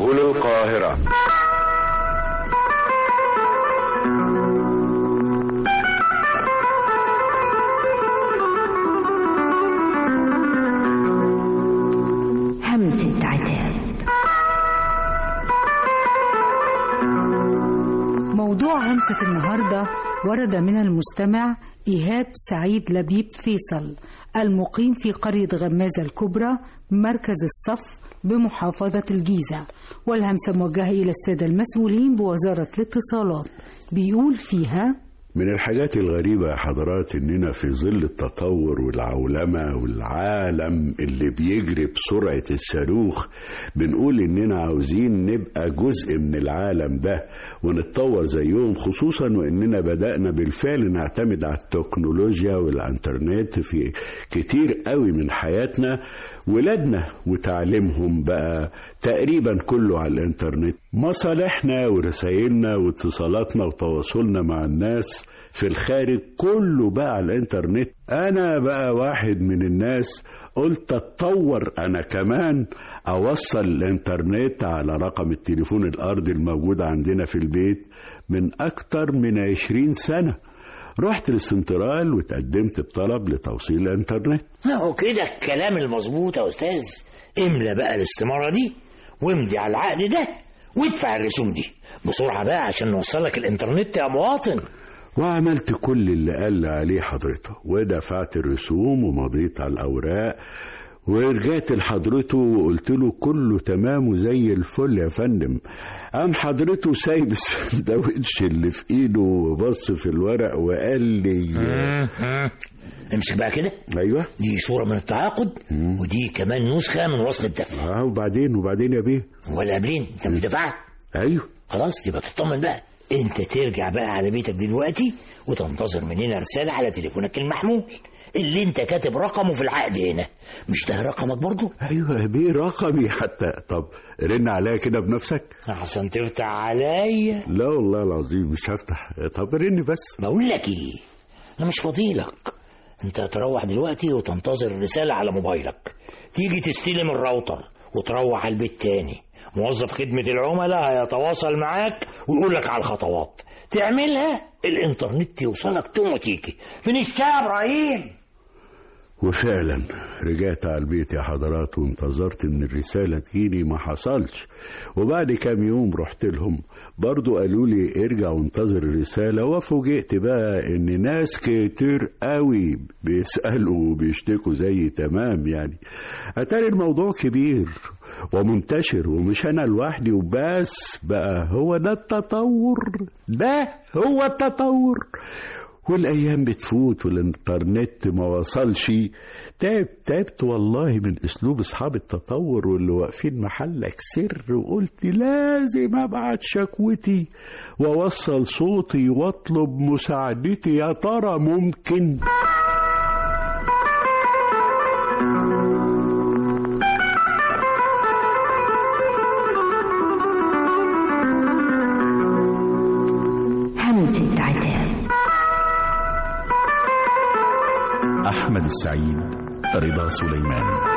سبل القاهرة همسة عتاب موضوع همسة النهاردة ورد من المستمع إيهاب سعيد لبيب فيصل المقيم في قرية غمازة الكبرى مركز الصف بمحافظة الجيزة والهمسة موجهة إلى السادة المسؤولين بوزارة الاتصالات بيقول فيها من الحاجات الغريبة يا حضرات إننا في ظل التطور والعولمة والعالم اللي بيجري بسرعة الصاروخ بنقول إننا عاوزين نبقى جزء من العالم ده ونتطور زيهم خصوصا وإننا بدأنا بالفعل نعتمد على التكنولوجيا والإنترنت في كتير قوي من حياتنا ولادنا وتعليمهم بقى تقريبا كله على الإنترنت مصالحنا ورسائلنا واتصالاتنا وتواصلنا مع الناس في الخارج كله بقى على الانترنت انا بقى واحد من الناس قلت اتطور انا كمان اوصل الانترنت على رقم التليفون الارضي الموجود عندنا في البيت من اكتر من عشرين سنة رحت للسنترال وتقدمت بطلب لتوصيل الانترنت اهو كده الكلام المظبوط يا استاذ املى بقى الاستمارة دي وامضي على العقد ده وادفع الرسوم دي بسرعة بقى عشان نوصلك الانترنت يا مواطن وعملت كل اللي قال عليه حضرته ودفعت الرسوم ومضيت على الأوراق ورجعت لحضرته وقلت له كله تمام وزي الفل يا فندم قام حضرته سايب السندوتش اللي في ايده وبص في الورق وقال لي امسك بقى كده ايوه دي صورة من التعاقد ودي كمان نسخة من وصل الدفع اه وبعدين وبعدين يا بيه ولا قبلين انت مش دفعت ايوه خلاص يبقى تطمن بقى انت ترجع بقى على بيتك دلوقتي وتنتظر مننا رسالة على تليفونك المحمول اللي انت كاتب رقمه في العقد هنا مش ده رقمك برضو ايوه يا بيه رقمي حتى طب رن عليا كده بنفسك عشان تفتح عليا لا والله العظيم مش هفتح طب رن بس بقول لك ايه انا مش فاضيلك انت تروح دلوقتي وتنتظر الرسالة على موبايلك تيجي تستلم الراوتر وتروح على البيت تاني موظف خدمة العملاء هيتواصل معاك ويقول لك على الخطوات تعملها الانترنت يوصلك توماتيكي فين الشاي يا ابراهيم وفعلا رجعت على البيت يا حضرات وانتظرت ان الرسالة تجيني ما حصلش وبعد كام يوم رحت لهم برضو قالوا لي ارجع وانتظر الرسالة وفوجئت بقى ان ناس كتير قوي بيسألوا وبيشتكوا زي تمام يعني اتاري الموضوع كبير ومنتشر ومش انا لوحدي وبس بقى هو ده التطور ده هو التطور والايام بتفوت والانترنت ما وصلش تعبت تعبت والله من اسلوب اصحاب التطور واللي واقفين محلك سر وقلت لازم ابعت شكوتي واوصل صوتي واطلب مساعدتي يا ترى ممكن همسة عتاب أحمد السعيد رضا سليمان